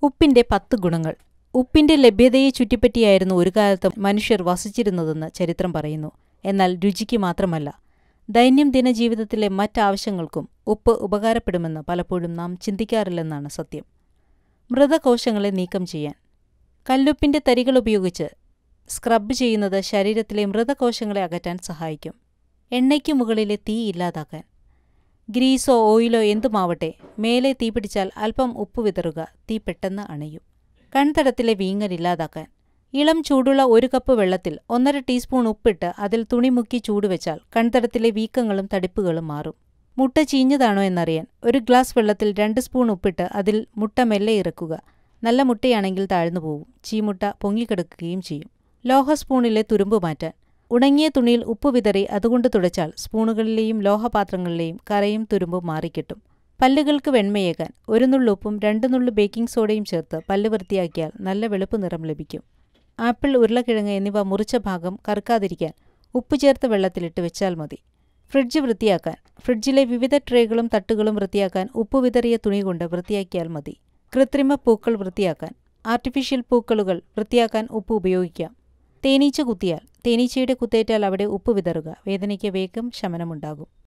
ഉപ്പിന്റെ പത്ത് ഗുണങ്ങൾ ഉപ്പിന്റെ ലഭ്യതയെ ചുറ്റിപ്പറ്റിയായിരുന്നു ഒരു കാലത്ത് മനുഷ്യർ വസിച്ചിരുന്നതെന്ന് ചരിത്രം പറയുന്നു എന്നാൽ രുചിക്ക് മാത്രമല്ല ദൈനംദിന ജീവിതത്തിലെ മറ്റാവശ്യങ്ങൾക്കും ഉപ്പ് ഉപകാരപ്പെടുമെന്ന് പലപ്പോഴും നാം ചിന്തിക്കാറില്ലെന്നാണ് സത്യം മൃതകോശങ്ങളെ നീക്കം ചെയ്യാൻ കല്ലുപ്പിന്റെ തരികൾ ഉപയോഗിച്ച് സ്ക്രബ് ചെയ്യുന്നത് ശരീരത്തിലെ മൃതകോശങ്ങളെ അകറ്റാൻ സഹായിക്കും എണ്ണയ്ക്ക് മുകളിലെ തീ ഇല്ലാതാക്കാൻ ഗ്രീസോ ഓയിലോ എന്തുമാവട്ടെ മേലെ തീ പിടിച്ചാൽ അല്പം ഉപ്പ് വിതറുക തീ പെട്ടെന്ന് അണയും കൺതടത്തിലെ വീങ്ങൽ ഇല്ലാതാക്കാൻ ഇളം ചൂടുള്ള ഒരു കപ്പ് വെള്ളത്തിൽ ഒന്നര ടീസ്പൂൺ ഉപ്പിട്ട് അതിൽ തുണി മുക്കി ചൂടുവെച്ചാൽ കൺതടത്തിലെ വീക്കങ്ങളും തടിപ്പുകളും മാറും മുട്ട ചീഞ്ഞതാണോ എന്നറിയാൻ ഒരു ഗ്ലാസ് വെള്ളത്തിൽ രണ്ട് സ്പൂൺ ഉപ്പിട്ട് അതിൽ മുട്ട മെല്ലെ ഇറക്കുക നല്ല മുട്ടയാണെങ്കിൽ താഴ്ന്നു പോവും ചീമുട്ട പൊങ്ങിക്കിടക്കുകയും ചെയ്യും ലോഹ സ്പൂണിലെ തുരുമ്പ് മാറ്റാൻ ഉണങ്ങിയ തുണിയിൽ ഉപ്പ് വിതറി അതുകൊണ്ട് തുടച്ചാൽ സ്പൂണുകളിലെയും ലോഹപാത്രങ്ങളിലെയും കറയും തുരുമ്പും മാറിക്കിട്ടും പല്ലുകൾക്ക് വെണ്മയേകാൻ ഒരു നുള്ളുപ്പും രണ്ട് നുള്ളു ബേക്കിംഗ് സോഡയും ചേർത്ത് പല്ല് വൃത്തിയാക്കിയാൽ നല്ല വെളുപ്പ് നിറം ലഭിക്കും ആപ്പിൾ ഉരുളക്കിഴങ്ങ് എന്നിവ മുറിച്ച ഭാഗം കറുക്കാതിരിക്കാൻ ഉപ്പ് ചേർത്ത് വെള്ളത്തിലിട്ട് വെച്ചാൽ മതി ഫ്രിഡ്ജ് വൃത്തിയാക്കാൻ ഫ്രിഡ്ജിലെ വിവിധ ട്രേകളും തട്ടുകളും വൃത്തിയാക്കാൻ ഉപ്പ് വിതറിയ തുണി കൊണ്ട് വൃത്തിയാക്കിയാൽ മതി കൃത്രിമ പൂക്കൾ വൃത്തിയാക്കാൻ ആർട്ടിഫിഷ്യൽ പൂക്കളുകൾ വൃത്തിയാക്കാൻ ഉപ്പ് ഉപയോഗിക്കാം തേനീച്ച കുത്തിയാൽ തേനീച്ചയുടെ കുത്തേറ്റാൽ അവിടെ ഉപ്പ് വിതറുക വേദനയ്ക്ക് വേഗം ശമനമുണ്ടാകും